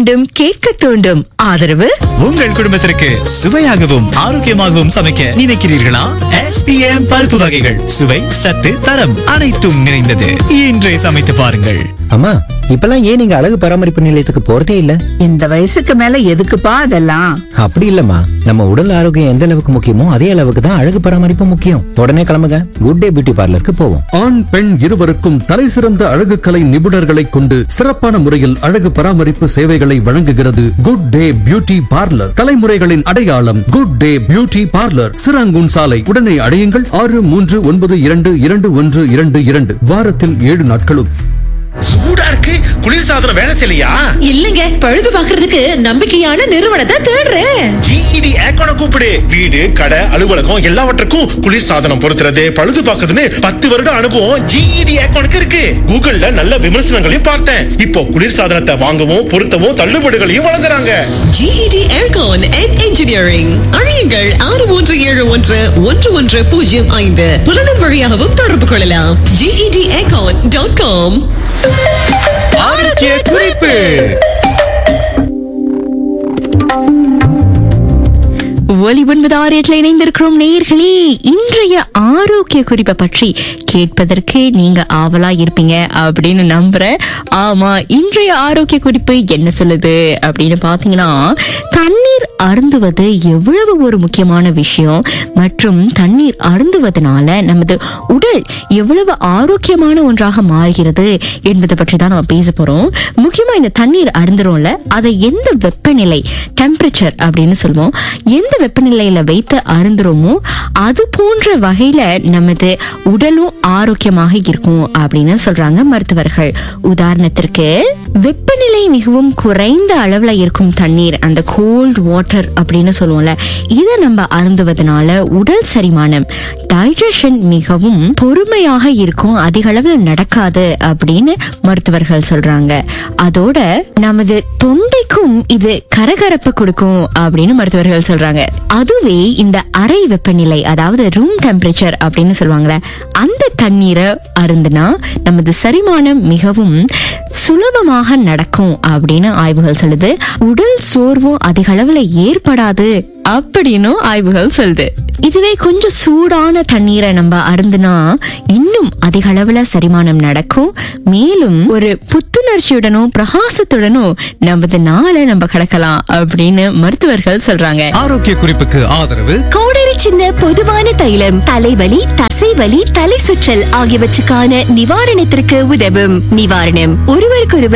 தூண்டும் கேட்க தூண்டும் ஆதரவு உங்கள் குடும்பத்திற்கு சுவையாகவும் ஆரோக்கியமாகவும் சமைக்க நினைக்கிறீர்களா SPM பருப்பு வகைகள் சுவை சத்து தரம் அனைத்தும் நிறைந்தது இன்றே சமைத்து பாருங்கள் அம்மா இப்பெல்லாம் ஏன் நீங்க அழகு பராமரிப்பு நிலையத்துக்கு போறதே இல்ல இந்த வயசுக்கு மேல எதுக்குப்பா அதெல்லாம் அப்படி இல்லம்மா நம்ம உடல் ஆரோக்கியம் எந்த அளவுக்கு முக்கியமோ அதே அளவுக்கு தான் அழகு பராமரிப்பு முக்கியம் உடனே கிளம்புங்க குட் டே பியூட்டி பார்லருக்கு போவோம் ஆண் பெண் இருவருக்கும் தலைசிறந்த அழகு கலை நிபுணர்களை கொண்டு சிறப்பான முறையில் அழகு பராமரிப்பு சேவைகளை வழங்குகிறது குட் டே பியூட்டி பார்லர் தலைமுறைகளின் அடையாளம் good day beauty parlour Serangoon சாலை உடனே அடையுங்கள் ஆறு மூன்று ஒன்பது இரண்டு இரண்டு ஒன்று இரண்டு இரண்டு வாரத்தில் ஏழு நாட்களும் சூடா இருக்கு குளிர்சாதனம் வேலை செய்யலையா இல்லங்க பழுது பாக்குறதுக்கு நம்பிக்கையான நிறுவனத்தை தேடுறேன் ஜிஇடி ஏக்கோன கூப்பிடு வீடு கடை அலுவலகம் எல்லாவற்றுக்கும் குளிர்சாதனம் பொருத்துறது பழுது பார்க்கறதுன்னு பத்து வருட அனுபவம் ஜிஇடி ஏக்கோனுக்கு இருக்கு கூகுள்ல நல்ல விமர்சனங்களையும் பார்த்தேன் இப்போ குளிர்சாதனத்தை வாங்கவும் பொருத்தவும் தள்ளுபடிகளையும் வழங்குறாங்க GED Aircon and Engineering அழியுங்கள் ஆறு ஒன்று ஏழு ஒன்று ஒன்று ஒன்று பூஜ்ஜியம் ஐந்து புலனும் வழியாகவும் தொடர்பு கொள்ளலாம் GED Aircon டாட் காம் ஆரோக்கிய குறிப்பு ஒலி ஒன்பது ஆறு எட்டுல இணைந்திருக்கிறோம் நேயர்களே இன்றைய ஆரோக்கிய குறிப்பை பற்றி கேட்பதற்கு நீங்க ஆவலா இருப்பீங்க அப்படின்னு நம்புறேன் ஆமா இன்றைய ஆரோக்கிய குறிப்பு என்ன சொல்லுது அப்படின்னு பாத்தீங்கன்னா தண்ணீர் அருந்துவது எவ்வளவு ஒரு முக்கியமான விஷயம் மற்றும் தண்ணீர் அருந்துவதனால நமது உடல் எவ்வளவு ஆரோக்கியமான ஒன்றாக மாறுகிறது என்பதை பற்றி தான் நம்ம பேச போறோம் முக்கியமா இந்த தண்ணீர் அருந்துறோம்ல அதை எந்த வெப்பநிலை டெம்பரேச்சர் அப்படின்னு சொல்லுவோம் எந்த வெப்பநிலையில வைத்து அருந்துறோமோ அது போன்ற வகையில நமது உடலும் ஆரோக்கியமாக இருக்கும் அப்படின்னு சொல்றாங்க மருத்துவர்கள் உதாரணத்திற்கு வெப்பநிலை மிகவும் குறைந்த அளவுல இருக்கும் தண்ணீர் அந்த கோல்ட் வாட்டர் அப்படின்னு சொல்லுவோம்ல இதை நம்ம அருந்துவதனால உடல் செரிமானம் டைஜஷன் மிகவும் பொறுமையாக இருக்கும் அதிக அளவுல நடக்காது அப்படின்னு மருத்துவர்கள் சொல்றாங்க அதோட நமது தொண்டைக்கும் இது கரகரப்பு கொடுக்கும் அப்படின்னு மருத்துவர்கள் சொல்றாங்க அதுவே இந்த அறை வெப்பநிலை அதாவது ரூம் டெம்பரேச்சர் அப்படின்னு சொல்லுவாங்கல்ல அந்த தண்ணீரை அருந்துனா நமது செரிமானம் மிகவும் சுலபமாக நடக்கும் அப்படின்னு ஆய்வுகள் சொல்லுது உடல் சோர்வும் அதிக அளவுல ஏற்படாது அப்படின்னு ஆய்வுகள் சொல்லுது இதுவே கொஞ்சம் சூடான தண்ணீரை நம்ம அருந்துனா இன்னும் அதிக அளவுல செரிமானம் நடக்கும் மேலும் ஒரு புத்துணர்ச்சியுடனும் பிரகாசத்துடனும் நமது நாளை நம்ம கடக்கலாம் அப்படின்னு மருத்துவர்கள் சொல்றாங்க ஆரோக்கிய குறிப்புக்கு ஆதரவு கோடரி சின்ன பொதுவான தைலம் தலைவலி தசைவலி தலை சுற்றல் ஆகியவற்றுக்கான நிவாரணத்திற்கு உதவும் நிவாரணம் ஒருவருக்கொருவர்